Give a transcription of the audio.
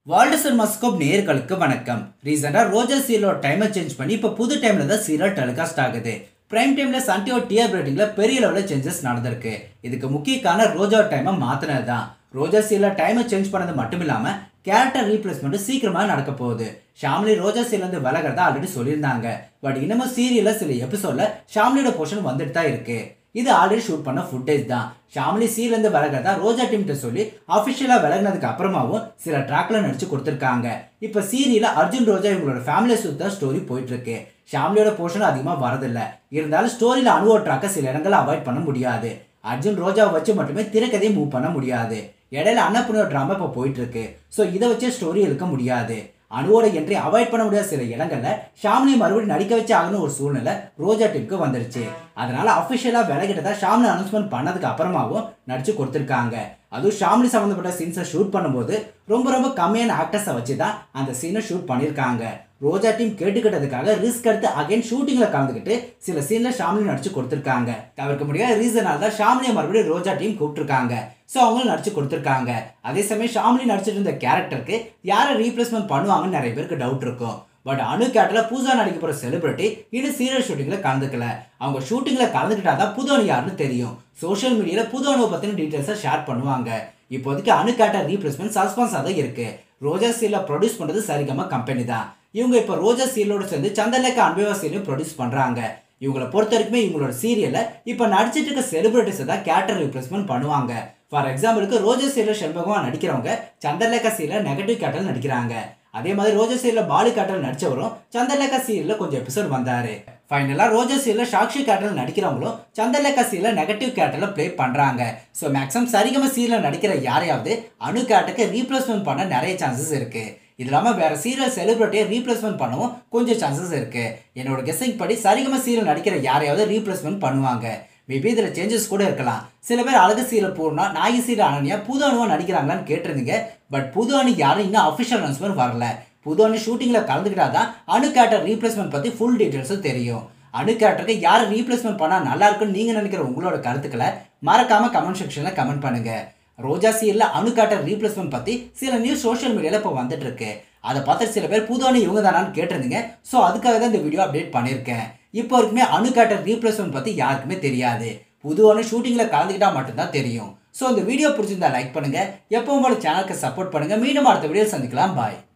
world cinemascope நேயர்களுக்கு வணக்கம் ரீசெண்டாக ரோஜா சீரியலோட டைமை சேஞ்ச் பண்ணி இப்போ புது டைமில் தான் சீரியல் டெலிகாஸ்ட் ஆகுது பிரைம் டைமில் சன் டிவி டிஆர் ரேட்டிங்கில் பெரிய லெவலில் சேஞ்சஸ் நடந்திருக்கு இதுக்கு முக்கிய காரணம் ரோஜா டைமை மாற்றினது தான் ரோஜா சீரியல் டைமை சேஞ்ச் பண்ணது மட்டும் இல்லாமல் கேரக்டர் ரீப்ளேஸ்மெண்ட் சீக்கிரமாக நடக்க போகுது ஷாம்லி ரோஜா சீரியலேருந்து விலகிறதா ஆல்ரெடி சொல்லியிருந்தாங்க பட் இன்னமும் சீரியலில் சில எபிசோடில் ஷாம்லியோட போர்ஷன் வந்துட்டு தான் இருக்கு இது ஆல்ரெடி ஷூட் பண்ண ஃபுட்டேஜ் தான் ஷாம்லி சீலேருந்து விலகிறதா ரோஜா டீம்கிட்ட சொல்லி அஃபிஷியலாக விலகினதுக்கு அப்புறமாவும் சில ட்ராக்ல நடிச்சு கொடுத்துருக்காங்க இப்போ சீரியலில் அர்ஜுன் ரோஜா இவங்களோட ஃபேமிலியை சுத்த ஸ்டோரி போயிட்டு இருக்கு ஷாம்லியோட போர்ஷன் அதிகமாக வரதில்லை இருந்தாலும் ஸ்டோரியில் அனுபவ ட்ராக்கை சில இடங்களில் அவாய்ட் பண்ண முடியாது அர்ஜுன் ரோஜாவை வச்சு மட்டுமே திரைக்கதையை மூவ் பண்ண முடியாது இடையில அன்னப்புனியோ ட்ராமா இப்போ போயிட்டு இருக்கு ஸோ இதை வச்சு ஸ்டோரி எடுக்க முடியாது அணுவோட என்ட்ரி அவாய்ட் பண்ண முடியாத சில இடங்கள்ல ஷாம்லி மறுபடியும் நடிக்க வச்சு ஆகணும் ஒரு சூழ்நிலை ரோஜா டீமுக்கு வந்துருச்சு அதனால அஃபிஷியலாக விலகிட்டதா ஷாம்லி அனௌன்ஸ்மெண்ட் பண்ணதுக்கு அப்புறமாவும் நடிச்சு கொடுத்துருக்காங்க அதுவும் ஷாம்லி சம்மந்தப்பட்ட சீன்ஸை ஷூட் பண்ணும்போது ரொம்ப ரொம்ப கம்மியான ஆக்டர்ஸை வச்சு தான் அந்த சீனை ஷூட் பண்ணியிருக்காங்க ரோஜா டீம் கேட்டுக்கிட்டதுக்காக ரிஸ்க் எடுத்து அகைன் ஷூட்டிங்கில் கலந்துக்கிட்டு சில சீனில் ஷாம்லி நடிச்சு கொடுத்துருக்காங்க தவிர்க்க முடியாத ரீசனால தான் ஷாம்லியை மறுபடியும் ரோஜா டீம் கூப்பிட்டுருக்காங்க ஸோ அவங்களும் நடிச்சு கொடுத்துருக்காங்க அதே சமயம் ஷாம்லி நடிச்சிட்டு இருந்த கேரக்டருக்கு யாரை ரீப்ளேஸ்மெண்ட் பண்ணுவாங்கன்னு நிறைய பேருக்கு டவுட் இருக்கும் பட் அணு கேட்டில் புதுசாக நடிக்க போகிற செலிபிரிட்டி இன்னும் சீரியல் ஷூட்டிங்கில் கலந்துக்கல அவங்க ஷூட்டிங்கில் கலந்துக்கிட்டா தான் புது அணு யாருன்னு தெரியும் சோஷியல் மீடியாவில் புது அணுவை பற்றின டீட்டெயில்ஸை ஷேர் பண்ணுவாங்க இப்போதைக்கு அணு கேட்ட ரீப்ளேஸ்மெண்ட் சஸ்பென்ஸாக தான் இருக்கு ரோஜா சீரில் ப்ரொடியூஸ் பண்ணுறது சரிகமா கம்பெனி தான் இவங்க இப்போ ரோஜா சீரியலோட சேர்ந்து சந்திரலேக்கா அன்பேவா சீரியலும் ப்ரொடியூஸ் பண்ணுறாங்க இவங்களை பொறுத்த வரைக்குமே இவங்களோட சீரியலில் இப்போ நடிச்சிட்டு இருக்க செலிபிரிட்டிஸை தான் கேரக்டர் ரீப்ளேஸ்மெண்ட் பண்ணுவாங்க ஃபார் எக்ஸாம்பிளுக்கு ரோஜா சீரியல் செல்வகமாக நடிக்கிறவங்க சந்திரலேக்கா சீரியல் நெகட்டிவ் கேரக்டர் நடிக்கிறாங்க அதே மாதிரி ரோஜா சீரியல் பாலி கேரக்டர் நடிச்சவரும் சந்திரலேக்கா சீரியலில் கொஞ்சம் எபிசோட் வந்தாரு ஃபைனலாக ரோஜா சீரியல் சாக்ஷி கேரக்டர் நடிக்கிறவங்களும் சந்திரலேக்கா சீரியல் நெகட்டிவ் கேரக்டரில் ப்ளே பண்ணுறாங்க ஸோ மேக்ஸிமம் சரிகம சீரியல் நடிக்கிற யாரையாவது அணு கேரக்டருக்கு ரீப்ளேஸ்மெண்ட் பண்ண நிறைய சான்சஸ் இருக்குது இது இல்லாமல் வேறு சீரியல் செலிபிரிட்டியை ரீப்ளேஸ்மெண்ட் பண்ணவும் கொஞ்சம் சான்சஸ் இருக்குது என்னோட கெஸிங் படி சரிகம சீரியல் நடிக்கிற யாரையாவது ரீப்ளேஸ்மெண்ட் பண்ணுவாங்க மேபி இதில் சேஞ்சஸ் கூட இருக்கலாம் சில பேர் அழகு சீரியல் பூர்ணா நாயகி சீரியல் அனன்யா புது அணுவா நடிக்கிறாங்களான்னு கேட்டிருந்தீங்க பட் புது அணு யாரும் இன்னும் அஃபிஷியல் அனௌன்ஸ்மெண்ட் வரல புது அணு ஷூட்டிங்கில் கலந்துக்கிட்டா தான் அணு கேரக்டர் ரீப்ளேஸ்மெண்ட் பற்றி ஃபுல் டீட்டெயில்ஸும் தெரியும் அணு கேரக்டருக்கு யாரை ரீப்ளேஸ்மெண்ட் பண்ணால் நல்லா இருக்குன்னு நீங்கள் நினைக்கிற உங்களோட கருத்துக்களை மறக்காமல் கமெண்ட் செக்ஷனில் கமெண்ட் பண்ணுங்கள் ரோஜா சீரியலில் அணு கேரக்டர் ரீப்ளேஸ்மெண்ட் பற்றி சில நியூஸ் சோஷியல் மீடியாவில் இப்போ வந்துட்டு இருக்கு அதை பார்த்து சில பேர் புது அணு இவங்க தானான்னு கேட்டிருந்தீங்க ஸோ அதுக்காக தான் இந்த வீடியோ அப்டேட் பண்ணியிருக்கேன் இப்போ வரைக்குமே அணு கேரக்டர் ரீப்ளேஸ்மெண்ட் பற்றி யாருக்குமே தெரியாது புது அணு ஷூட்டிங்கில் கலந்துக்கிட்டால் மட்டும்தான் தெரியும் ஸோ இந்த வீடியோ பிடிச்சிருந்தா லைக் பண்ணுங்கள் எப்பவும் போல சேனலுக்கு சப்போர்ட் பண்ணுங்கள் மீண்டும் அடுத்த வீடியோ சந்திக்கலாம் பாய்